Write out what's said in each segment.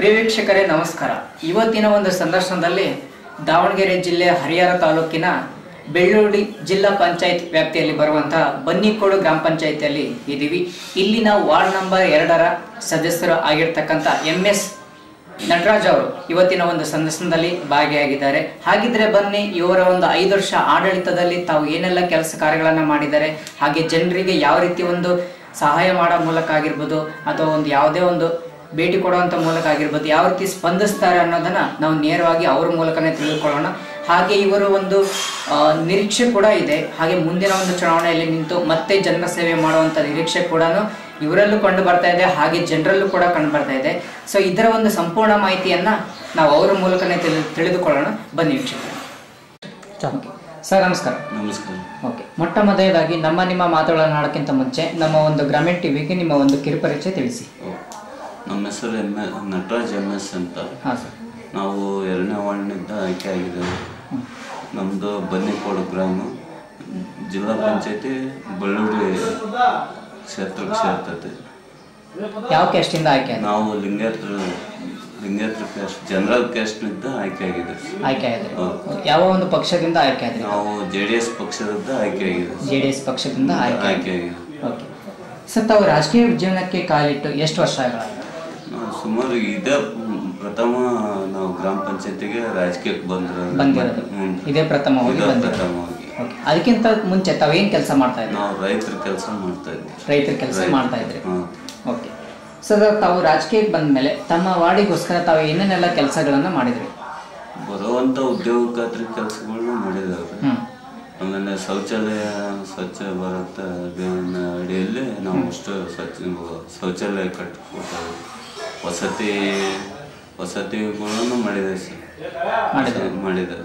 ಪ್ರಿಯ ವೀಕ್ಷಕರೇ ನಮಸ್ಕಾರ ಇವತ್ತಿನ ಒಂದು ಸಂದರ್ಶನದಲ್ಲಿ ದಾವಣಗೆರೆ ಜಿಲ್ಲೆ ಹರಿಹರ ತಾಲೂಕಿನ ಬೆಳ್ಳೂಡಿ ಜಿಲ್ಲಾ ಪಂಚಾಯತ್ ವ್ಯಾಪ್ತಿಯಲ್ಲಿ ಬರುವಂತಹ ಬನ್ನಿಕೋಡು ಗ್ರಾಮ ಪಂಚಾಯತಿಯಲ್ಲಿ ಇದ್ದೀವಿ ಇಲ್ಲಿನ ವಾರ್ಡ್ ನಂಬರ್ ಎರಡರ ಸದಸ್ಯರು ಆಗಿರ್ತಕ್ಕಂಥ ಎಂ ಎಸ್ ನಟರಾಜ್ ಅವರು ಇವತ್ತಿನ ಒಂದು ಸಂದರ್ಶನದಲ್ಲಿ ಭಾಗಿಯಾಗಿದ್ದಾರೆ ಹಾಗಿದ್ರೆ ಬನ್ನಿ ಇವರ ಒಂದು ಐದು ವರ್ಷ ಆಡಳಿತದಲ್ಲಿ ತಾವು ಏನೆಲ್ಲ ಕೆಲಸ ಕಾರ್ಯಗಳನ್ನ ಮಾಡಿದ್ದಾರೆ ಹಾಗೆ ಜನರಿಗೆ ಯಾವ ರೀತಿ ಒಂದು ಸಹಾಯ ಮಾಡೋ ಮೂಲಕ ಆಗಿರ್ಬೋದು ಅಥವಾ ಒಂದು ಯಾವುದೇ ಒಂದು ಭೇಟಿ ಕೊಡುವಂತ ಮೂಲಕ ಆಗಿರ್ಬೋದು ಯಾವ ರೀತಿ ಸ್ಪಂದಿಸ್ತಾರೆ ಅನ್ನೋದನ್ನ ನಾವು ನೇರವಾಗಿ ಅವ್ರ ಮೂಲಕನೇ ತಿಳಿದುಕೊಳ್ಳೋಣ ಹಾಗೆ ಇವರು ಒಂದು ಆ, ನಿರೀಕ್ಷೆ ಕೂಡ ಇದೆ ಹಾಗೆ ಮುಂದಿನ ಒಂದು ಚುನಾವಣೆಯಲ್ಲಿ ನಿಂತು ಮತ್ತೆ ಜನರ ಸೇವೆ ಮಾಡುವಂತ ನಿರೀಕ್ಷೆ ಕೂಡ ಇವರಲ್ಲೂ ಕಂಡು ಬರ್ತಾ ಇದೆ ಹಾಗೆ ಜನರಲ್ಲೂ ಕೂಡ ಕಂಡು ಬರ್ತಾ ಇದೆ ಸೊ ಇದರ ಒಂದು ಸಂಪೂರ್ಣ ಮಾಹಿತಿಯನ್ನ ನಾವು ಅವರ ಮೂಲಕನೇ ತಿಳಿ ತಿಳಿದುಕೊಳ್ಳೋಣ ಬನ್ನಿ ವೀಕ್ಷಕರೇ ಓಕೆ. ಸರ್ ನಮಸ್ಕಾರ ನಮಸ್ಕಾರ ಓಕೆ ಮೊಟ್ಟ ಮೊದಲನೇದಾಗಿ ನಮ್ಮ ನಿಮ್ಮ ಮಾತುಗಳನ್ನು ಆಡೋಕ್ಕಿಂತ ಮುಂಚೆ ನಮ್ಮ ಒಂದು ಗ್ರಾಮೀಣ ಟಿವಿಗೆ ನಿಮ್ಮ ಒಂದು ಕಿರುಪರಿಚಯ ತಿಳಿಸಿ ಓ, ನಮ್ಮ ಹೆಸರು M A Nataraj M S ಅಂತ ಹಾಂ ಸರ್ ನಾವು ಎರಡನೇ ವಾರ್ಡ್ನಿಂದ ಆಯ್ಕೆ ಆಗಿದ್ದೇವೆ ನಮ್ಮದು ಬನ್ನಿಕೋಡು ಗ್ರಾಮ ಜಿಲ್ಲಾ ಪಂಚಾಯತಿ ಬಳ್ಳೂರಿ ಕ್ಷೇತ್ರಕ್ಕೆ ಸೇರ್ತೈತೆ ಯಾವ ಕ್ಯಾಸ್ಟಿಂದ ಆಯ್ಕೆ ಆಗಿದೆ ನಾವು ಲಿಂಗೇತ್ರ ಲಿಂಗೇತ್ರ ಕ್ಯಾಸ್ಟ್ ಜನರಲ್ ಕ್ಯಾಸ್ಟ್ನಿಂದ ಆಯ್ಕೆ ಆಗಿದ್ದೇವೆ ಆಯ್ಕೆ ಆಗಿದೆ ಹೌದು. ಯಾವ ಒಂದು ಪಕ್ಷದಿಂದ ಆಯ್ಕೆ ಆದ್ರೆ ನಾವು ಜೆ ಡಿ ಎಸ್ ಪಕ್ಷದಿಂದ ಆಯ್ಕೆ ಆಗಿದೆ ಜೆ ಡಿ ಎಸ್ ಪಕ್ಷದಿಂದ ಆಯ್ಕೆ ಆಯ್ಕೆ ಆಗಿದೆ ಓಕೆ ಸರ್ ತಾವು ರಾಜಕೀಯ ಜೀವನಕ್ಕೆ ಕಾಲಿಟ್ಟು ಎಷ್ಟು ವರ್ಷ ಆಗಿದೆ ನಾವು ಸುಮಾರು ಇದೇ ಪ್ರಥಮ ನಾವು ಗ್ರಾಮ ಪಂಚಾಯತಿಗೆ ರಾಜಕೀಯಕ್ಕೆ ಬಂದ್ರೆ ಬಂದಿರೋದು ಹ್ಮ್. ಇದೇ ಪ್ರಥಮವಾಗಿ ಇದೇ ಬಂದಿರೋದು ಪ್ರಥಮವಾಗಿ ಓಕೆ ಅದಕ್ಕಿಂತ ಮುಂಚೆ ತಾವೇನು ಕೆಲಸ ಮಾಡ್ತಾ ಇದ್ರಿ ನಾವು ರೈತರ ಕೆಲಸ ಮಾಡ್ತಾ ಇದ್ವಿ ರೈತರ ಕೆಲಸ ರೈತ. ಮಾಡ್ತಾ ಇದ್ರಿ ಹಾ. ಓಕೆ ಸರ್ ತಾವು ರಾಜಕೀಯಕ್ಕೆ ಬಂದ ಮೇಲೆ ತಮ್ಮ ವಾರ್ಡಿಗೋಸ್ಕರ ತಾವು ಏನೇನೆಲ್ಲ ಕೆಲಸಗಳನ್ನ ಮಾಡಿದ್ರಿ ಬರುವಂತ ಉದ್ಯೋಗ ಖಾತ್ರಿ ಕೆಲಸಗಳನ್ನ ಮಾಡಿದವ್ರಿ ಹ್ಮ್ ಆಮೇಲೆ ಶೌಚಾಲಯ ಸ್ವಚ್ಛ ಭಾರತ ಅಭಿಯಾನ ಅಡಿಯಲ್ಲಿ ನಾವು ಅಷ್ಟು ಸ್ವಚ್ಛ ಶೌಚಾಲಯ ಕಟ್ಟಿಕೊಟ್ಟೇವೆ ವಸತಿ ವಸತಿಗಳನ್ನು ಮಾಡಿದೆ ಸರ್ ಮಾಡಿದ್ರಿ. ಮಾಡಿದೆ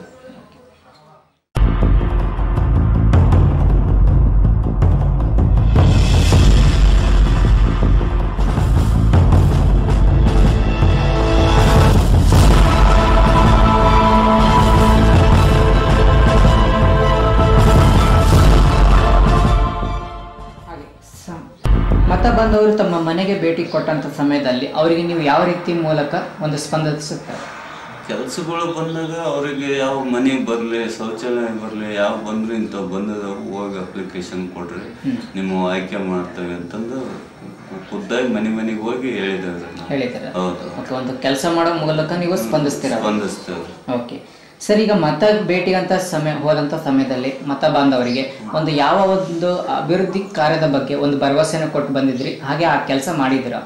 ಹಾಗೆ ಸ- ಮತ ಬಂದವರು ತಮ್ಮ ಮನೆಗೆ ಭೇಟಿ ಕೊಟ್ಟಂತ ಸಮಯದಲ್ಲಿ ಅವರಿಗೆ ನೀವು ಯಾವ ರೀತಿ ಮೂಲಕ ಒಂದು ಸ್ಪಂದಿಸುತ್ತಾರೆ ಕೆಲಸಗಳು ಬಂದಾಗ ಅವರಿಗೆ ಯಾವ ಮನೆ ಬರಲಿ ಶೌಚಾಲಯ ಬರಲಿ ಯಾವ ಬಂದ್ರೆ ಇಂಥವು ಬಂದದವು ಹೋಗಿ ಅಪ್ಲಿಕೇಶನ್ ಕೊಡ್ರಿ ನಿಮ್ಮ ಆಯ್ಕೆ ಮಾಡ್ತೇವೆ ಅಂತಂದು ಖುದ್ದಾಗಿ ಮನೆ ಮನೆಗೆ ಹೋಗಿ ಹೇಳಿದ್ದೇವೆ ನಾವು ಹೇಳಿದ್ದಾರೆ ಹೌದು ಓಕೆ ಒಂದು ಕೆಲಸ ಮಾಡೋ ಮೂಲಕ ನೀವು ಸ್ಪಂದಿಸ್ತೀರ ಸ್ಪಂದಿಸ್ತೇವೆ ಓಕೆ ಸರ್ ಈಗ ಮತ ಭೇಟಿಗಂತ ಸಮಯ ಹೋದಂತ ಸಮಯದಲ್ಲಿ ಮತ ಬಾಂಧವರಿಗೆ ಒಂದು ಯಾವ ಒಂದು ಅಭಿವೃದ್ಧಿ ಕಾರ್ಯದ ಬಗ್ಗೆ ಒಂದು ಭರವಸೆನ ಕೊಟ್ಟು ಬಂದಿದ್ರಿ ಹಾಗೆ ಆ ಕೆಲಸ ಮಾಡಿದಿರಾ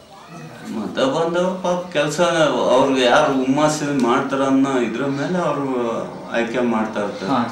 ಮತ ಬಂದವ್ರು ಪಾಪ ಕೆಲಸ ಅವ್ರಿಗೆ ಯಾರು ಹುಮ್ಮಸ್ಸಿನ ಮಾಡ್ತಾರ ಅನ್ನೋ ಇದ್ರ ಮೇಲೆ ಅವರು ಆಯ್ಕೆ ಮಾಡ್ತಾ ಇರ್ತಾರೆ ಹಾ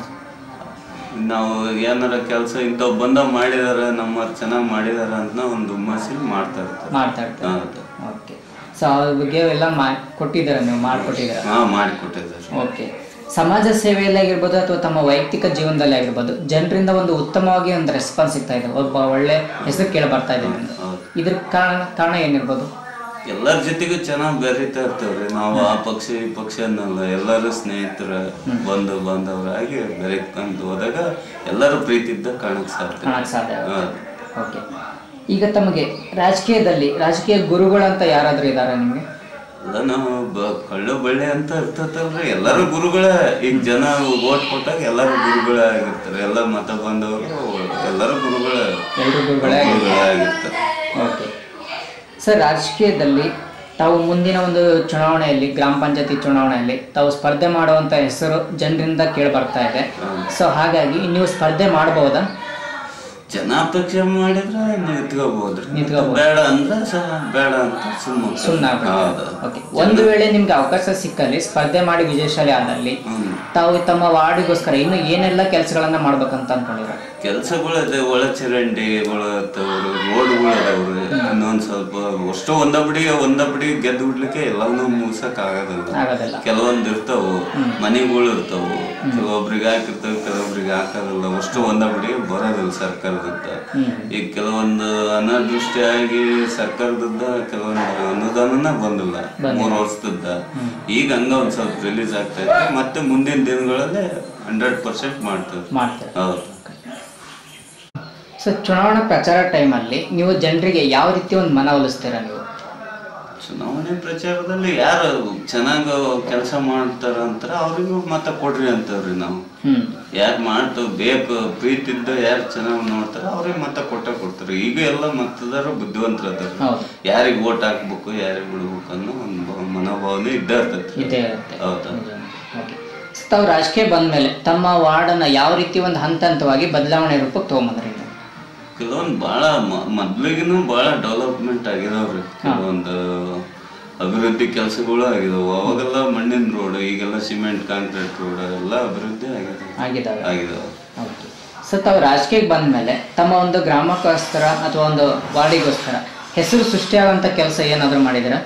ನಾವು ಏನಾರ ಕೆಲಸ ಇಂಥವು ಬಂದ ಮಾಡಿದಾರ ನಮ್ಮ ಚೆನ್ನಾಗಿ ಮಾಡಿದಾರ ಅಂತ ಒಂದು ಹುಮ್ಮಸ್ಸಿನ ಮಾಡ್ತಾ ಇರ್ತಾರೆ ಮಾಡ್ತಾ ಇರ್ತಾರೆ ಹೌದು. ಓಕೆ ಸೊ ಅದ್ರ ಬಗ್ಗೆ ಎಲ್ಲ ಮಾ ಕೊಟ್ಟಿದ್ದೀರಾ ನೀವು ಮಾಡಿಕೊಟ್ಟಿದ್ದೀರಾ ಹಾ ಮಾಡಿಕೊಟ್ಟಿದ್ದಾರೆ ಓಕೆ ಸಮಾಜ ಸೇವೆಯಲ್ಲಿ ಆಗಿರ್ಬೋದು ಅಥವಾ ತಮ್ಮ ವೈಯಕ್ತಿಕ ಜೀವನದಲ್ಲಿ ಆಗಿರ್ಬೋದು ಜನರಿಂದ ಒಂದು ಉತ್ತಮವಾಗಿ ಒಂದು ರೆಸ್ಪಾನ್ಸ್ ಸಿಗ್ತಾ ಇದೆ ಒಬ್ಬ ಒಳ್ಳೆ ಹೆಸರು ಕೇಳಿ ಬರ್ತಾ ಇದೆ ನಿಮ್ದು ಹೌದು ಇದ್ರ ಕಾರಣ ಕಾರಣ ಏನಿರ್ಬೋದು ಎಲ್ಲರ ಜೊತೆಗೂ ಚೆನ್ನಾಗಿ ಬೆರೀತಾ ಇರ್ತೇವ್ರಿ ನಾವು ಆ ಪಕ್ಷ ಈ ಪಕ್ಷ ಅನ್ನಲ್ಲ ಎಲ್ಲರೂ ಸ್ನೇಹಿತರ ಬಂಧು ಬಾಂಧವರಾಗಿ ಬೆರೀಕೊಂತ ಹೋದಾಗ ಎಲ್ಲರೂ ಪ್ರೀತಿಯಿಂದ ಕಾಣಕ್ ಸಾಧ್ಯ ಕಾಣಕ್ ಸಾಧ್ಯ ಆಗುತ್ತೆ. ಹೌದು. ಓಕೆ ಈಗ ತಮಗೆ ರಾಜಕೀಯದಲ್ಲಿ ರಾಜಕೀಯ ಗುರುಗಳಂತ ಯಾರಾದ್ರೂ ಇದಾರ ನಿಮಗೆ ಎಲ್ಲ ನಾವು ಬ- ಕಳ್ಳು ಬಳ್ಳಿ ಅಂತ ಇರ್ತೈತಲ್ರಿ ಎಲ್ಲರೂ ಗುರುಗಳೇ ಈಗ ಜನ ಓಟ್ ಕೊಟ್ಟಾಗ ಎಲ್ಲರೂ ಗುರುಗಳೇ ಆಗಿರ್ತಾರೆ ಎಲ್ಲ ಮತ ಬಂದವರು ಎಲ್ಲರೂ ಗುರುಗಳೇ ಎಲ್ರು ಗುರುಗಳೇ ಗುರುಗಳೇ ಆಗಿರ್ತಾರೆ ಓಕೆ ಸರ್ ರಾಜಕೀಯದಲ್ಲಿ ತಾವು ಮುಂದಿನ ಒಂದು ಚುನಾವಣೆಯಲ್ಲಿ ಗ್ರಾಮ ಪಂಚಾಯತಿ ಚುನಾವಣೆಯಲ್ಲಿ ತಾವು ಸ್ಪರ್ಧೆ ಮಾಡುವಂತ ಹೆಸರು ಜನರಿಂದ ಕೇಳಿ ಬರ್ತಾ ಇದೆ ಸೊ ಹಾಗಾಗಿ ನೀವು ಸ್ಪರ್ಧೆ ಮಾಡಬಹುದಾ ಜನ ಅಪೇಕ್ಷೆ ಮಾಡಿದ್ರೆ ನಿಂತ್ಕೋಬಹುದ್ರಿ ನಿಂತ್ಕೋಬಹುದು. ಬೇಡ ಅಂದ್ರೆ ಸ- ಬೇಡ ಅಂತ ಸುಮ್ಮನೆ ಸುಮ್ಮನೆ ಹೌದು ಓಕೆ ಒಂದು ವೇಳೆ ನಿಮ್ಗೆ ಅವಕಾಶ ಸಿಕ್ಕಲ್ಲಿ ಸ್ಪರ್ಧೆ ಮಾಡಿ ವಿಜಯಶಾಲಿ ಆದಲ್ಲಿ ಹ್ಮ್ ತಾವು ತಮ್ಮ ವಾರ್ಡಿಗೋಸ್ಕರ ಇನ್ನು ಏನೆಲ್ಲ ಕೆಲಸಗಳನ್ನ ಮಾಡ್ಬೇಕಂತ ಅನ್ಕೊಂಡಿದ್ದಾರೆ ಕೆಲಸಗಳು ಅದೇ ಒಳ ಚರಂಡಿಗಳು ಇರ್ತಾವ್ರಿ ರೋಡ್ಗಳು ಅದಾವ್ರಿ ಇನ್ನೊಂದ್ ಸ್ವಲ್ಪ ಅಷ್ಟು ಒಂದ ಬಿಡಿಗೆ ಒಂದ ಬಿಡಿಗೆ ಗೆದ್ದು ಬಿಡ್ಲಿಕ್ಕೆ ಎಲ್ಲವನ್ನೂ ಮುಗ್ಸಕ್ ಆಗೋದಿಲ್ಲ ಆಗೋದಿಲ್ಲ ಕೆಲವೊಂದು ಇರ್ತಾವು ಮನೆಗಳು ಇರ್ತಾವು ಕೆಲವೊಬ್ರಿಗೆ ಹಾಕಿರ್ತಾವ ಕೆಲವೊಬ್ರಿಗೆ ಹಾಕೋದಿಲ್ಲ ಅಷ್ಟು ಒಂದ ಬಿಡಿಗೆ ಬರೋದಿಲ್ಲ ಸರ್ಕಾರದಿಂದ ಈಗ ಕೆಲವೊಂದು ಅನಾದೃಷ್ಟಿಯಾಗಿ ಸರ್ಕಾರದಿಂದ ಕೆಲವೊಂದು ಅನುದಾನನ ಬಂದಿಲ್ಲ ಮೂರು ವರ್ಷದಿಂದ ಈಗ ಹಂಗ ಒಂದ್ ಸ್ವಲ್ಪ ರಿಲೀಸ್ ಆಗ್ತಾ ಇದೆ ಮತ್ತೆ ಮುಂದಿನ ದಿನಗಳಲ್ಲಿ ಹಂಡ್ರೆಡ್ ಪರ್ಸೆಂಟ್ ಮಾಡ್ತೇವೆ ಮಾಡ್ತಾರೆ ಹೌದು ಸೊ ಚುನಾವಣಾ ಪ್ರಚಾರ ಟೈಮಲ್ಲಿ ನೀವು ಜನರಿಗೆ ಯಾವ ರೀತಿ ಒಂದು ಮನವೊಲಿಸ್ತೀರಾ ನೀವು ಚುನಾವಣೆ ಪ್ರಚಾರದಲ್ಲಿ ಯಾರು ಚೆನ್ನಾಗ ಕೆಲಸ ಮಾಡ್ತಾರ ಅಂತಾರ ಅವ್ರಿಗೂ ಮತ ಕೊಡ್ರಿ ಅಂತವ್ರಿ ನಾವು ಹ್ಮ್ ಯಾರು ಮಾಡ್ತಾವ ಬೇಕು ಪ್ರೀತಿ ಇದ್ದ ಯಾರು ಚೆನ್ನಾಗಿ ನೋಡ್ತಾರ ಅವ್ರಿಗೆ ಮತ ಕೊಟ್ಟ ಕೊಡ್ತಾರೆ ಈಗ ಎಲ್ಲ ಮತದಾರ ಬುದ್ಧಿವಂತರ ಅದಾರ ಹೌದು ಯಾರಿಗೆ ಓಟ್ ಹಾಕ್ಬೇಕು ಯಾರಿಗೆ ಬಿಡ್ಬೇಕು ಅನ್ನೋ ಒಂದು ಭಾವ- ಮನೋಭಾವನೆ ಇದ್ದ ಇರ್ತೈತಿ ಇದೇ ಇರುತ್ತೆ ಹೌದಾ ಓಕೆ ತಾವು ರಾಜಕೀಯ ಬಂದ್ಮೇಲೆ ತಮ್ಮ ವಾರ್ಡನ್ನ ಯಾವ ರೀತಿ ಒಂದು ಹಂತ ಹಂತವಾಗಿ ಬದಲಾವಣೆ ರೂಪಕ್ಕೆ ತಗೊಂಬಂದ್ರಿ ನೀವು? ಕೆಲವೊಂದು ಭಾಳ ಮೊದ್ಲಿಗಿನೂ ಭಾಳ ಡೆವಲಪ್ಮೆಂಟ್ ಆಗಿದಾವ್ರಿ ಕೆಲವೊಂದು ಅಭಿವೃದ್ಧಿ ಕೆಲಸಗಳು ಆಗಿದಾವು ಅವಾಗೆಲ್ಲ ಮಣ್ಣಿನ ರೋಡ್ ಈಗೆಲ್ಲ ಸಿಮೆಂಟ್ ಕಾಂಕ್ರೀಟ್ ರೋಡ್ ಎಲ್ಲ ಅಭಿವೃದ್ಧಿ ಆಗಿದೆ ಆಗಿದ್ದಾವೆ ಆಗಿದಾವೆ ಓಕೆ ಸೊ ತಾವು ರಾಜಕೀಯಕ್ಕೆ ಬಂದ್ಮೇಲೆ ತಮ್ಮ ಒಂದು ಗ್ರಾಮಕ್ಕೋಸ್ಕರ ಅಥವಾ ಒಂದು ವಾರ್ಡಿಗೋಸ್ಕರ ಹೆಸರು ಸೃಷ್ಟಿಯಾಗುವಂಥ ಕೆಲಸ ಏನಾದರೂ ಮಾಡಿದ್ದೀರಾ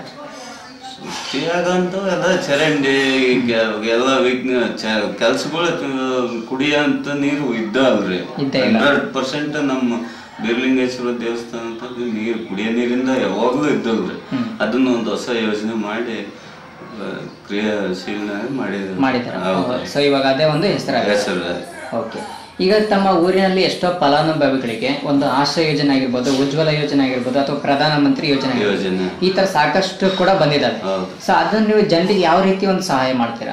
ಸೃಷ್ಟಿಯಾಗಂತೂ ಎಲ್ಲ ಚರಂಡಿ ಗೆ- ಎಲ್ಲ ವಿಘ್ನ ಕೆಲಸಗಳು ಕುಡಿಯಂತ ನೀರು ಇದ್ದ ಅಲ್ರಿ ಇದ್ದೇ ಇಲ್ಲ. ಹಂಡ್ರೆಡ್ ಪರ್ಸೆಂಟ್ ನಮ್ಮ ಬೀರ್ಲಿಂಗೇಶ್ವರ ದೇವಸ್ಥಾನ ನೀರು ಕುಡಿಯೋ ನೀರಿಂದ ಯಾವಾಗ್ಲೂ ಇದ್ದಲ್ರಿ ಅದನ್ನ ಒಂದು ಹೊಸ ಯೋಜನೆ ಮಾಡಿ ಆ, ಕ್ರಿಯಾಶೀಲನೆ ಮಾಡಿದ್ರು ಮಾಡಿದ್ದೀರಾ ಹೌದು ಸೊ ಇವಾಗ ಅದೇ ಒಂದು ಹೆಸರಾಗಿದೆ ಹೆಸರು ಓಕೆ ಈಗ ತಮ್ಮ ಊರಿನಲ್ಲಿ ಎಷ್ಟೋ ಫಲಾನುಭವಿಗಳಿಗೆ ಒಂದು ಆಶ್ರಯ ಯೋಜನೆ ಆಗಿರ್ಬೋದು ಉಜ್ವಲ ಯೋಜನೆ ಆಗಿರ್ಬೋದು ಅಥವಾ ಪ್ರಧಾನಮಂತ್ರಿ ಯೋಜನೆ ಆಗಿರ್ಬೋದು. ಯೋಜನೆ ಈ ತರ ಸಾಕಷ್ಟು ಕೂಡ ಬಂದಿದ್ದಾವೆ ಹೌದು ಸೊ ಅದನ್ನ ನೀವು ಜನರಿಗೆ ಯಾವ ರೀತಿ ಒಂದು ಸಹಾಯ ಮಾಡ್ತೀರಾ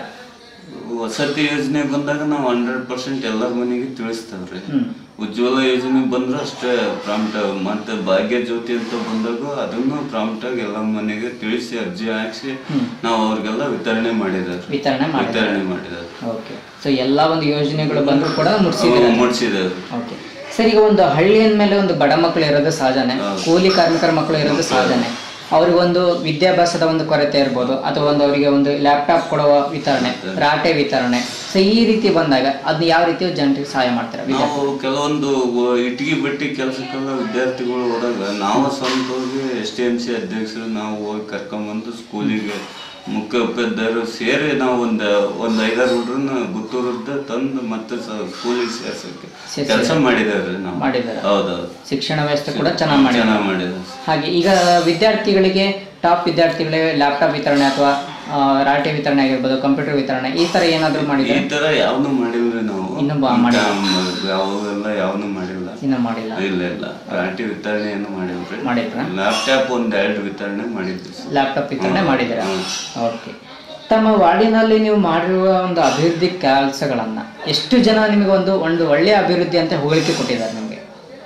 ವಸತಿ ಯೋಜನೆ ಬಂದಾಗ ನಾವು ಹಂಡ್ರೆಡ್ ಪರ್ಸೆಂಟ್ ಎಲ್ಲರ ಮನೆಗೆ ತಿಳಿಸ್ತೇವ್ರಿ ಹ್ಮ್ ಉಜ್ವಲ ಯೋಜನೆ ಬಂದ್ರೆ ಅಷ್ಟೇ ಪ್ರಾಂಪ್ಟ್ ಮತ್ತೆ ಭಾಗ್ಯ ಜ್ಯೋತಿ ಅಂತ ಬಂದಾಗ ಅದನ್ನು ಪ್ರಾಂಪ್ಟ್ ಆಗಿ ಎಲ್ಲ ಮನೆಗೆ ತಿಳಿಸಿ ಅರ್ಜಿ ಹಾಕ್ಸಿ ನಾವು ಅವ್ರಿಗೆಲ್ಲ ವಿತರಣೆ ಮಾಡಿದಾರೆ ವಿತರಣೆ ಮಾಡಿ ವಿತರಣೆ ಮಾಡಿದಾರೆ ಓಕೆ ಸೊ ಎಲ್ಲಾ ಒಂದು ಯೋಜನೆಗಳು ಬಂದ್ರು ಕೂಡ ಮುಟ್ಸಿದ್ದೀರಾ ಮುಡ್ಸಿದಾರೆ ಓಕೆ ಸರ್ ಈಗ ಒಂದು ಹಳ್ಳಿ ಅಂದ್ಮೇಲೆ ಒಂದು ಬಡ ಮಕ್ಕಳು ಇರೋದು ಸಹಜನೆ ಕೂಲಿ ಕಾರ್ಮಿಕರ ಮಕ್ಕಳು ಇರೋದು ಸಹಜನೆ ಅವ್ರಿಗೊಂದು ವಿದ್ಯಾಭ್ಯಾಸದ ಒಂದು ಕೊರತೆ ಇರ್ಬೋದು ಅಥವಾ ಒಂದು ಅವರಿಗೆ ಒಂದು ಲ್ಯಾಪ್ಟಾಪ್ ಕೊಡುವ ವಿತರಣೆ ರಾಟೆ ವಿತರಣೆ ಸೊ ಈ ರೀತಿ ಬಂದಾಗ ಅದನ್ನ ಯಾವ ರೀತಿ ಜನರಿಗೆ ಸಹಾಯ ಮಾಡ್ತಾರೆ ನಾವು ಕೆಲವೊಂದು ಇಟ್ಗಿ ಬಟ್ಟಿ ಕೆಲಸಕ್ಕೆಲ್ಲ ವಿದ್ಯಾರ್ಥಿಗಳು ಹೋದಾಗ ನಾವು ಸ್ವಂತ ಹೋಗಿ ಎಸ್ ಟಿ ಎಂ ಸಿ ಅಧ್ಯಕ್ಷರು ನಾವು ಹೋಗಿ ಕರ್ಕೊಂಬಂದು ಸ್ಕೂಲಿಗೆ ಮುಖ್ಯ ಉಪಾಧ್ಯಾಯರು ಸೇರಿ ನಾವು ಒಂದ್ ಒಂದ್ ಐದಾರು ಹುಡ್ರನ್ನ ಗುತ್ತೂರದ್ದ ತಂದು ಮತ್ತೆ ಸ್ಕೂಲಿಗೆ ಸೇರ್ಸಕ್ಕೆ ಸೇರ್ಸಿ- ಕೆಲಸ ಮಾಡಿದಾರೆ ನಾವು ಮಾಡಿದ್ದಾರೆ ಹೌದೌದು ಶಿಕ್ಷಣ ವ್ಯವಸ್ಥೆ ಕೂಡ ಚೆನ್ನಾಗಿ ಮಾಡಿ ಚೆನ್ನಾಗಿ ಮಾಡಿದ್ದಾರೆ ಹಾಗೆ ಈಗ ವಿದ್ಯಾರ್ಥಿಗಳಿಗೆ ಟಾಪ್ ವಿದ್ಯಾರ್ಥಿಗಳಿಗೆ ಲ್ಯಾಪ್ಟಾಪ್ ವಿತರಣೆ ಅಥವಾ ಆ, ರಾಟೆ ವಿತರಣೆ ಆಗಿರ್ಬೋದು ಕಂಪ್ಯೂಟರ್ ವಿತರಣೆ ಈ ತರ ಏನಾದ್ರು ಈ ಮಾಡಿದ್ರೆ ತರ ಯಾವ್ದು ಮಾಡಿಲ್ರಿ ನಾವು ಇನ್ನು ಬಾ- ಮಾಡಿ ಯಾವೆಲ್ಲ ಯಾವ್ದು ಮಾಡಿಲ್ಲ ಇನ್ನು ಮಾಡಿಲ್ಲ ಇಲ್ಲ ಇಲ್ಲ ರಾಟಿ ವಿತರಣೆ ಏನು ಮಾಡಿಲ್ರಿ ಮಾಡಿದ್ರ ಲ್ಯಾಪ್ಟಾಪ್ ಒಂದ್ ಎರಡು ವಿತರಣೆ ಮಾಡಿದ್ವಿ ಸರ್. ಲ್ಯಾಪ್ಟಾಪ್ ವಿತರಣೆ ಮಾಡಿದ್ದೀರಾ ಹ್ಮ್. ಓಕೆ ತಮ್ಮ ವಾರ್ಡಿನಲ್ಲಿ ನೀವು ಮಾಡಿರುವ ಒಂದು ಅಭಿವೃದ್ಧಿ ಕೆಲಸಗಳನ್ನ ಎಷ್ಟು ಜನ ನಿಮಗೆ ಒಂದು ಒಂದು ಒಳ್ಳೆಯ ಅಭಿವೃದ್ಧಿ ಅಂತ ಹೋಲಿಕೆ ಕೊಟ್ಟಿದ್ದಾರೆ ನಿಮಗೆ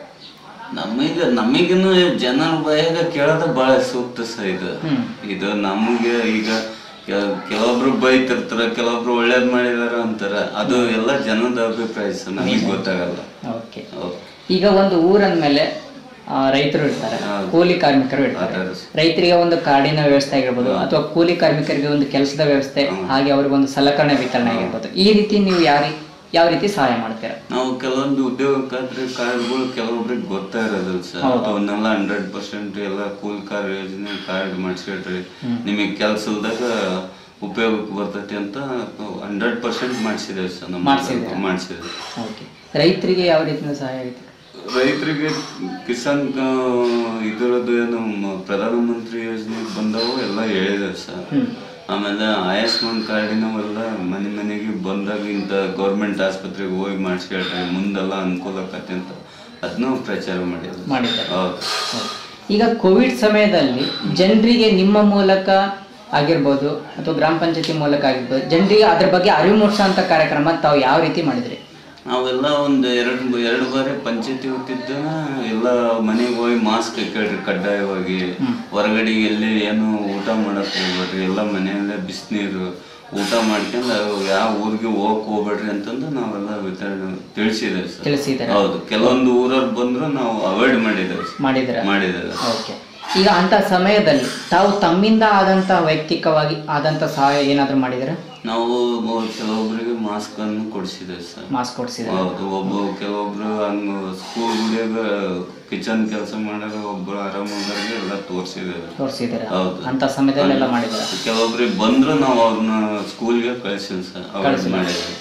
ನಮಗ ನಮಗಿನ್ನು ಜನರ ಬಾಯಾಗ ಕೇಳೋದು ಬಹಳ ಸೂಕ್ತ ಸರ್ ಇದು ಹ್ಮ್ ಇದು ನಮಗೆ ಈಗ ಕೆಲ- ಕೆಲವೊಬ್ರು ಬೈತಿರ್ತಾರ ಕೆಲವೊಬ್ರು ಒಳ್ಳೇದ್ ಮಾಡಿದಾರ ಅಂತಾರ ಅದು ಎಲ್ಲ ಜನದ ಅಭಿಪ್ರಾಯ ಸರ್ ನಮಗೆ ಗೊತ್ತಾಗಲ್ಲ ಓಕೆ ಹೌದು. ಈಗ ಒಂದು ಊರಂದ್ಮೇಲೆ ಆ, ರೈತರು ಇರ್ತಾರೆ ಹೌದು. ಕೂಲಿ ಕಾರ್ಮಿಕರು ಇರ್ತಾರೆ ಅದಾರ ಸರ್. ರೈತರಿಗೆ ಒಂದು ಕಾಡಿನ ವ್ಯವಸ್ಥೆ ಆಗಿರ್ಬೋದು ಅಥವಾ ಕೂಲಿ ಕಾರ್ಮಿಕರಿಗೆ ಒಂದು ಕೆಲಸದ ವ್ಯವಸ್ಥೆ ಹಾಗೆ ಅವ್ರಿಗೆ ಒಂದು ಸಲಕರಣೆ ವಿತರಣೆ ಆಗಿರ್ಬೋದು ಈ ರೀತಿ ನೀವು ಯಾರಿ ಯಾವ ರೀತಿ ಸಹಾಯ ಮಾಡ್ತೀರಾ ನಾವು ಕೆಲವೊಂದು ಉದ್ಯೋಗಕ್ಕಾದ್ರೆ ಕಾರ್ಡ್ಗಳು ಕೆಲವೊಬ್ರಿಗೆ ಗೊತ್ತಾ ಇರೋದಿಲ್ಲ ಸರ್ ಹೌದು. ಅವನ್ನೆಲ್ಲ ಹಂಡ್ರೆಡ್ ಪರ್ಸೆಂಟ್ ಎಲ್ಲ ಕೂಲ್ ಕಾರ್ ಯೋಜನೆ ಕಾರ್ಡ್ ಮಾಡಿಸ್ಕೊಳ್ರಿ ನಿಮಗೆ ಕೆಲ್ಸಲ್ದಾಗ ಉಪಯೋಗಕ್ಕೆ ಬರ್ತೈತಿ ಅಂತ ಹಂಡ್ರೆಡ್ ಪರ್ಸೆಂಟ್ ಮಾಡಿಸಿದೇವೆ ಸರ್ ನಮ್ಮ ಮಾಡ್ಸಿದ್ದೀರಾ? ಮಾಡಿಸಿದ್ವಿ ಓಕೆ ರೈತರಿಗೆ ಯಾವ ರೀತಿಯ ಸಹಾಯ ಆಗುತ್ತೆ ರೈತರಿಗೆ ಕಿಸಾನ್ ಆ, ಇದರದ್ದು ಏನು ಮ- ಪ್ರಧಾನಮಂತ್ರಿ ಯೋಜನೆ ಬಂದವು ಎಲ್ಲ ಹೇಳಿದ್ದಾರೆ ಸರ್ ಹ್ಮ್ ಆಮೇಲೆ ಆಯುಷ್ಮಾನ್ ಕಾರ್ಡಿನವೆಲ್ಲ ಮನೆ ಮನೆಗೆ ಬಂದಾಗ ಇಂಥ ಗೌರ್ಮೆಂಟ್ ಆಸ್ಪತ್ರೆಗೆ ಹೋಗಿ ಮಾಡಿಸ್ಕೊಳ್ರಿ ಮುಂದೆಲ್ಲ ಅನುಕೂಲ ಆಕತಿ ಅಂತ ಅದನ್ನೂ ಪ್ರಚಾರ ಮಾಡಿದ್ರು ಮಾಡಿದ್ದಾರೆ ಹೌದು ಈಗ ಕೋವಿಡ್ ಸಮಯದಲ್ಲಿ ಜನರಿಗೆ ನಿಮ್ಮ ಮೂಲಕ ಆಗಿರ್ಬೋದು ಅಥವಾ ಗ್ರಾಮ ಪಂಚಾಯತಿ ಮೂಲಕ ಆಗಿರ್ಬೋದು ಜನರಿಗೆ ಅದ್ರ ಬಗ್ಗೆ ಅರಿವು ಮೂಡಿಸೋಂಥ ಕಾರ್ಯಕ್ರಮ ತಾವು ಯಾವ ರೀತಿ ಮಾಡಿದ್ರಿ ನಾವೆಲ್ಲ ಒಂದು ಎರಡು ಎರಡು ಬಾರಿ ಪಂಚಾಯತಿ ಹೋಗ್ತಿದ್ದನ ಎಲ್ಲ ಮನೆಗೆ ಹೋಗಿ ಮಾಸ್ಕ್ ಹಾಕೊಳ್ರಿ ಕಡ್ಡಾಯವಾಗಿ ಹೊರಗಡೆ ಎಲ್ಲಿ ಏನು ಊಟ ಮಾಡಕ್ ಹೋಗ್ಬೇಡ್ರಿ ಎಲ್ಲ ಮನೆಯಲ್ಲೇ ಬಿಸಿನೀರು ಊಟ ಮಾಡ್ಕೊಂಡು ಯಾವ ಊರಿಗೆ ಹೋಗಕ್ ಹೋಗ್ಬೇಡ್ರಿ ಅಂತಂದು ನಾವೆಲ್ಲ ವಿತರಣೆ ತಿಳಿಸಿದ್ದೇವೆ ಸರ್ ತಿಳಿಸಿದ್ದಾರೆ ಹೌದು ಕೆಲವೊಂದು ಊರವ್ರು ಬಂದ್ರು ನಾವು ಅವಾಯ್ಡ್ ಮಾಡಿದ್ದೇವೆ ಸರ್. ಮಾಡಿದ್ರ ಮಾಡಿದ್ದೇವೆ ಓಕೆ ಈಗ ಅಂತ ಸಮಯದಲ್ಲಿ ತಾವು ತಮ್ಮಿಂದ ಆದಂತ ವೈಯಕ್ತಿಕವಾಗಿ ಆದಂತ ಸಹಾಯ ಏನಾದ್ರು ಮಾಡಿದ್ರ ನಾವು ಮೊ- ಕೆಲವೊಬ್ರಿಗೆ ಮಾಸ್ಕ್ ಅನ್ನು ಕೊಡಿಸಿದ್ದೇವೆ ಸರ್ ಮಾಸ್ಕ್ ಕೊಡ್ಸಿದ್ರ ಹೌದು ಒಬ್ಬ ಕೆಲವೊಬ್ರು ಹಂಗ ಸ್ಕೂಲ್ ಗುಡಿಯಾಗ ಕಿಚನ್ ಕೆಲಸ ಮಾಡಾಗ ಒಬ್ರು ಆರಾಮಾದವ್ರಿಗೆ ಎಲ್ಲ ತೋರಿಸಿದ್ದೇವೆ ತೋರಿಸಿದ್ರ ಹೌದು. ಅಂತ ಸಮಯದಲ್ಲೆಲ್ಲ ಮಾಡಿದ್ರ ಕೆಲವೊಬ್ರಿಗೆ ಬಂದ್ರು ನಾವು ಅವ್ರನ್ನ ಸ್ಕೂಲ್ಗೆ ಕಳ್ಸಿವಿ ಸರ್ ಅವ್ರು ಮಾಡಿದ್ವಿ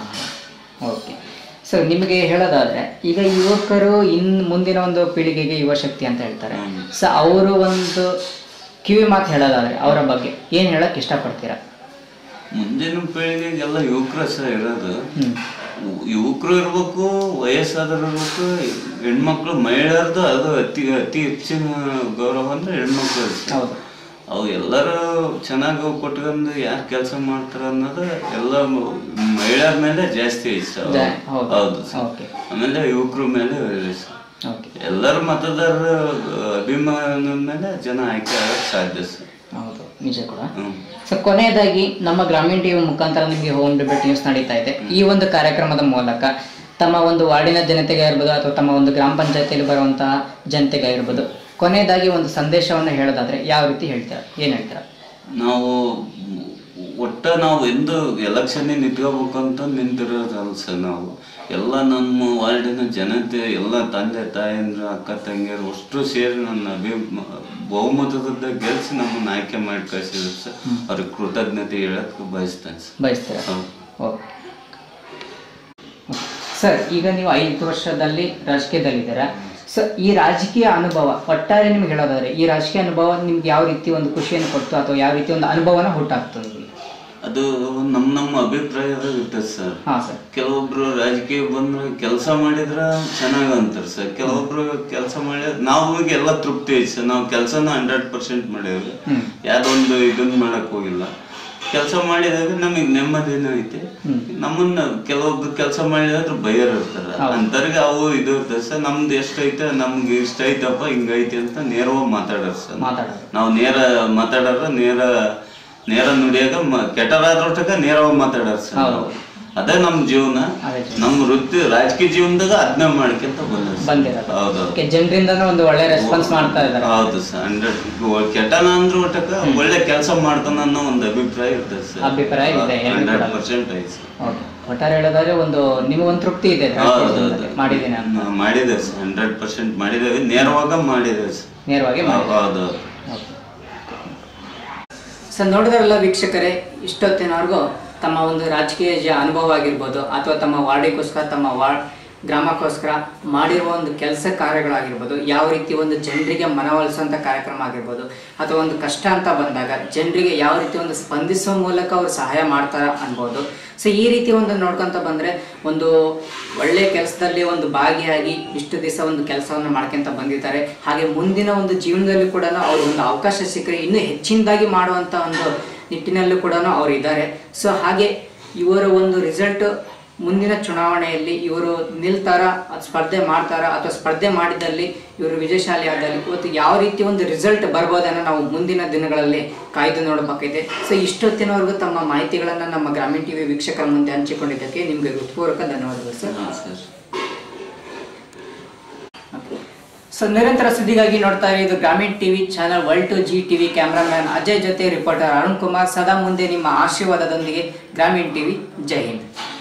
ಓಕೆ ಸೊ ನಿಮಗೆ ಹೇಳೋದಾದ್ರೆ ಈಗ ಯುವಕರು ಇನ್ ಮುಂದಿನ ಒಂದು ಪೀಳಿಗೆಗೆ ಯುವ ಶಕ್ತಿ ಅಂತ ಹೇಳ್ತಾರೆ ಹ್ಮ್. ಸೊ ಅವರು ಒಂದು ಕಿವಿ ಮಾತು ಹೇಳೋದಾದ್ರೆ ಅವರ ಬಗ್ಗೆ ಏನ್ ಹೇಳಕ್ ಇಷ್ಟಪಡ್ತೀರಾ ಮುಂದಿನ ಪೀಳಿಗೆಗೆಲ್ಲ ಯುವಕರ ಸಹ ಇರೋದು ಹ್ಮ್ ಯುವಕರು ಇರ್ಬೇಕು ವಯಸ್ಸಾದ್ರು ಇರ್ಬೇಕು ಹೆಣ್ಮಕ್ಳು ಮಹಿಳೆಯರ್ದು ಅದು ಅತಿ ಅತಿ ಹೆಚ್ಚಿನ ಗೌರವ ಅಂದ್ರೆ ಹೆಣ್ಮಕ್ಳು ಹೌದು ಅವು ಎಲ್ಲರೂ ಚೆನ್ನಾಗಿ ಕೊಟ್ಕೊಂಡು ಯಾರು ಕೆಲಸ ಮಾಡ್ತಾರ ಅನ್ನೋದು ಎಲ್ಲ ಮ- ಮಹಿಳೆಯರ ಮೇಲೆ ಜಾಸ್ತಿ ಐತೆ ಸರ್ ಜಾ- ಹೌದು. ಹೌದು ಸರ್ ಓಕೆ ಆಮೇಲೆ ಯುವಕರ ಮೇಲೆ ಇದೆ ಸರ್ ಓಕೆ ಎಲ್ಲರ ಮತದಾರರ ಅಭಿಮಾನದ ಮೇಲೆ ಜನ ಆಯ್ಕೆ ಆಗಕ್ಕೆ ಸಾಧ್ಯ ಸರ್ ಹೌದು ನಿಜ ಕೂಡ ಹ್ಮ್ ಸೊ ಕೊನೆಯದಾಗಿ ನಮ್ಮ ಗ್ರಾಮೀಣ ಟಿವಿ ಮುಖಾಂತರ ನಿಮಗೆ ಹೋಮ್ ಡಿಬೇಟ್ ನ್ಯೂಸ್ ನಡೀತಾ ಇದೆ ಈ ಒಂದು ಕಾರ್ಯಕ್ರಮದ ಮೂಲಕ ತಮ್ಮ ಒಂದು ವಾರ್ಡಿನ ಜನತೆಗೆ ಇರ್ಬೋದು ಅಥವಾ ತಮ್ಮ ಒಂದು ಗ್ರಾಮ ಪಂಚಾಯತಿಯಲ್ಲಿ ಬರುವಂತಹ ಜನತೆಗೆ ಇರ್ಬೋದು ಕೊನೆಯದಾಗಿ ಒಂದು ಸಂದೇಶವನ್ನು ಹೇಳೋದಾದ್ರೆ ಯಾವ ರೀತಿ ಹೇಳ್ತೀರಾ ಏನ್ ಹೇಳ್ತೀರಾ ನಾವು ಒಟ್ಟ ನಾವು ಎಂದು ಎಲೆಕ್ಷನ್ ನಿಂತ್ಕೋಬೇಕು ಅಂತ ನಿಂತಿರೋದಲ್ಲ ಸರ್ ನಾವು ಎಲ್ಲ ನಮ್ಮ ವಾರ್ಡಿನ ಜನತೆ ಎಲ್ಲ ತಂದೆ ತಾಯಂದ್ರು ಅಕ್ಕ ತಂಗಿಯರು ಅಷ್ಟು ಸೇರಿ ನನ್ನ ಅಭಿ ಬಹುಮತದ ಗೆಲ್ಸಿ ನಮ್ಮನ್ನ ಆಯ್ಕೆ ಮಾಡಿ ಕಳಿಸಿದ್ರು ಸರ್ ಅವ್ರಿಗೆ ಕೃತಜ್ಞತೆ ಹೇಳಕ್ ಬಯಸ್ತೇನೆ ಸರ್ ಬಯಸ್ತೀರಾ ಹೌದು. ಓಕೆ ಸರ್ ಈಗ ನೀವು ಐದು ವರ್ಷದಲ್ಲಿ ರಾಜಕೀಯದಲ್ಲಿದ್ದೀರಾ ಸೊ ಈ ರಾಜಕೀಯ ಅನುಭವ ಒಟ್ಟಾರೆ ನಿಮ್ಗೆ ಹೇಳೋದಾದ್ರೆ ಈ ರಾಜಕೀಯ ಅನುಭವ ನಿಮ್ಗೆ ಯಾವ ರೀತಿ ಒಂದು ಖುಷಿಯನ್ನು ಕೊಡ್ತು ಅಥವಾ ಯಾವ ರೀತಿ ಒಂದು ಅನುಭವನ ಹುಟ್ಟಾಕ್ತು ನಿಮಗೆ ಅದು ನಮ್ಮ ನಮ್ಮ ಅಭಿಪ್ರಾಯದಾಗ ಇರ್ತದೆ ಸರ್ ಹಾ ಸರ್ ಕೆಲವೊಬ್ರು ರಾಜಕೀಯ ಬಂದ್ರೆ ಕೆಲಸ ಮಾಡಿದ್ರ ಚೆನ್ನಾಗ ಅಂತಾರ ಸರ್ ಕೆಲವೊಬ್ರು ಕೆಲಸ ಮಾಡಿ ನಮಗೆ ಎಲ್ಲ ತೃಪ್ತಿ ಐತಿ ಸರ್ ನಾವು ಕೆಲಸನ ಹಂಡ್ರೆಡ್ ಪರ್ಸೆಂಟ್ ಮಾಡೇವಿ ಹ್ಮ್. ಯಾವ್ದೊಂದು ಇದನ್ನ ಮಾಡಕ್ ಹೋಗಿಲ್ಲ ಕೆಲಸ ಮಾಡಿದಾಗ ನಮಗೆ ನೆಮ್ಮದಿನ ಐತಿ ಹ್ಮ್. ನಮ್ಮನ್ನ ಕೆಲವೊಬ್ರು ಕೆಲಸ ಮಾಡಿದ್ರೆ ಬೈಯರ್ ಇರ್ತಾರ ಹೌದು. ಅಂತರ್ಗೆ ಅವು ಇದು ಇರ್ತದೆ ಸರ್ ನಮ್ದು ಎಷ್ಟೈತೆ ನಮ್ಗೆ ಇಷ್ಟ ಐತಪ್ಪ ಹಿಂಗೈತಿ ಅಂತ ನೇರವಾಗಿ ಮಾತಾಡೋರು ಸರ್ ಮಾತಾಡೋದು ನಾವು ನೇರ ಮಾತಾಡೋರು ನೇರ ನೇರ ನುಡಿಯಾಗ ಮ- ಕೆಟ್ಟರಾದ್ರೊಟ್ಟಗ ನೇರವಾಗಿ ಮಾತಾಡೋರು ಸರ್ ಹೌದು. ನಾವು. ಅದೇ ನಮ್ ಜೀವನ ಅದೇ ಜೀವನ. ನಮ್ ವೃತ್ತಿ ರಾಜಕೀಯ ಜೀವನದಾಗ ಅದನ್ನ ಮಾಡ್ಕೊಂತ ಬಂದ ಬಂದಿರೋದು ಹೌದೌದು ಓಕೆ ಜನರಿಂದನೂ ಒಂದು ಒಳ್ಳೆ ರೆಸ್ಪಾನ್ಸ್ ಮಾಡ್ತಾ ಇದ್ದಾರೆ ಹೌದು ಸರ್ ಹಂಡ್ರೆಡ್ ಕೆಟ್ಟನ ಅಂದ್ರ ಒಟ್ಟಕ ಒಳ್ಳೆ ಕೆಲಸ ಮಾಡ್ತಾನ ಅನ್ನೋ ಒಂದು ಅಭಿಪ್ರಾಯ ಇರ್ತದೆ ಸರ್ ಅಭಿಪ್ರಾಯ ಇದೆ, ಎಲ್ರಿಗೂ ಹಂಡ್ರೆಡ್ ಕೂಡ. ಪರ್ಸೆಂಟ್ ಐತೆ ಸರ್ ಓಕೆ ಒಟ್ಟಾರೆ ಹೇಳೋದಾದ್ರೆ ಒಂದು ನಿಮಗೊಂದು ತೃಪ್ತಿ ಇದೆ ರಾಜಕೀಯ ಜೀವನದಲ್ಲಿ. ಮಾಡಿದ್ದೀನಿ ಅಂತ ನಾವು ಮಾಡಿದ್ದೇವೆ ಸರ್ ಹಂಡ್ರೆಡ್ ಪರ್ಸೆಂಟ್ ಮಾಡಿದ್ದೇವೆ ನೇರವಾಗ ಮಾಡಿದ್ದೇವೆ ಸರ್ ನೇರವಾಗಿ ಮಾಡಿ ಹೌದು ಸರ್ ನೋಡಿದ್ರಲ್ಲ ವೀಕ್ಷಕರೇ ಇಷ್ಟೊತ್ತಿನವರೆಗೂ ತಮ್ಮ ಒಂದು ರಾಜಕೀಯ ಜ- ಅನುಭವ ಆಗಿರ್ಬೋದು ಅಥವಾ ತಮ್ಮ ವಾರ್ಡಿಗೋಸ್ಕರ ತಮ್ಮ ವಾರ್ಡ್ ಗ್ರಾಮಕ್ಕೋಸ್ಕರ ಮಾಡಿರುವ ಒಂದು ಕೆಲಸ ಕಾರ್ಯಗಳಾಗಿರ್ಬೋದು ಯಾವ ರೀತಿ ಒಂದು ಜನರಿಗೆ ಮನವೊಲಿಸುವಂಥ ಕಾರ್ಯಕ್ರಮ ಆಗಿರ್ಬೋದು ಅಥವಾ ಒಂದು ಕಷ್ಟ ಅಂತ ಬಂದಾಗ ಜನರಿಗೆ ಯಾವ ರೀತಿ ಒಂದು ಸ್ಪಂದಿಸುವ ಮೂಲಕ ಅವರು ಸಹಾಯ ಮಾಡ್ತಾರ ಅನ್ಬೋದು ಸೊ ಈ ರೀತಿ ಒಂದು ನೋಡ್ಕೊಂತ ಬಂದರೆ ಒಂದು ಒಳ್ಳೆ ಕೆಲಸದಲ್ಲಿ ಒಂದು ಭಾಗಿಯಾಗಿ ಇಷ್ಟು ದಿವಸ ಒಂದು ಕೆಲಸವನ್ನು ಮಾಡ್ಕೊಂತ ಬಂದಿದ್ದಾರೆ ಹಾಗೆ ಮುಂದಿನ ಒಂದು ಜೀವನದಲ್ಲಿ ಕೂಡ ಅವ್ರು ಒಂದು ಅವಕಾಶ ಸಿಕ್ಕರೆ ಇನ್ನೂ ಹೆಚ್ಚಿನದಾಗಿ ಮಾಡುವಂಥ ಒಂದು ನಿಟ್ಟಿನಲ್ಲೂ ಕೂಡ ಅವ್ರು ಇದ್ದಾರೆ ಸೊ ಹಾಗೆ ಇವರ ಒಂದು ರಿಸಲ್ಟ್ ಮುಂದಿನ ಚುನಾವಣೆಯಲ್ಲಿ ಇವರು ನಿಲ್ತಾರ ಅದ್ ಸ್ಪರ್ಧೆ ಮಾಡ್ತಾರ ಅಥವಾ ಸ್ಪರ್ಧೆ ಮಾಡಿದಲ್ಲಿ ಇವರು ವಿಜಯಶಾಲಿ ಆದಲ್ಲಿ ಇವತ್ತು ಯಾವ ರೀತಿ ಒಂದು ರಿಸಲ್ಟ್ ಬರ್ಬೋದನ್ನ ನಾವು ಮುಂದಿನ ದಿನಗಳಲ್ಲಿ ಕಾಯ್ದು ನೋಡಬೇಕಿದೆ ಸೊ ಇಷ್ಟೊತ್ತಿನವರೆಗೂ ತಮ್ಮ ಮಾಹಿತಿಗಳನ್ನು ನಮ್ಮ ಗ್ರಾಮೀಣ ಟಿವಿ ವೀಕ್ಷಕರ ಮುಂದೆ ಹಂಚಿಕೊಂಡಿದ್ದಕ್ಕೆ ನಿಮಗೆ ಹೃತ್ಪೂರ್ವಕ ಧನ್ಯವಾದಗಳು ಸರ್ ಹಾಂ ಸರ್ ಸೊ ನಿರಂತರ ಸುದ್ದಿಗಾಗಿ ನೋಡ್ತಾ ಇರಿ ಇದು ಗ್ರಾಮೀಣ TV channel world two G TV cameraman Ajay ಜೊತೆ ರಿಪೋರ್ಟರ್ ಅರುಣ್ ಕುಮಾರ್ ಸದಾ ಮುಂದೆ ನಿಮ್ಮ ಆಶೀರ್ವಾದದೊಂದಿಗೆ ಗ್ರಾಮೀಣ ಟಿವಿ ಜೈ ಹಿಂದ್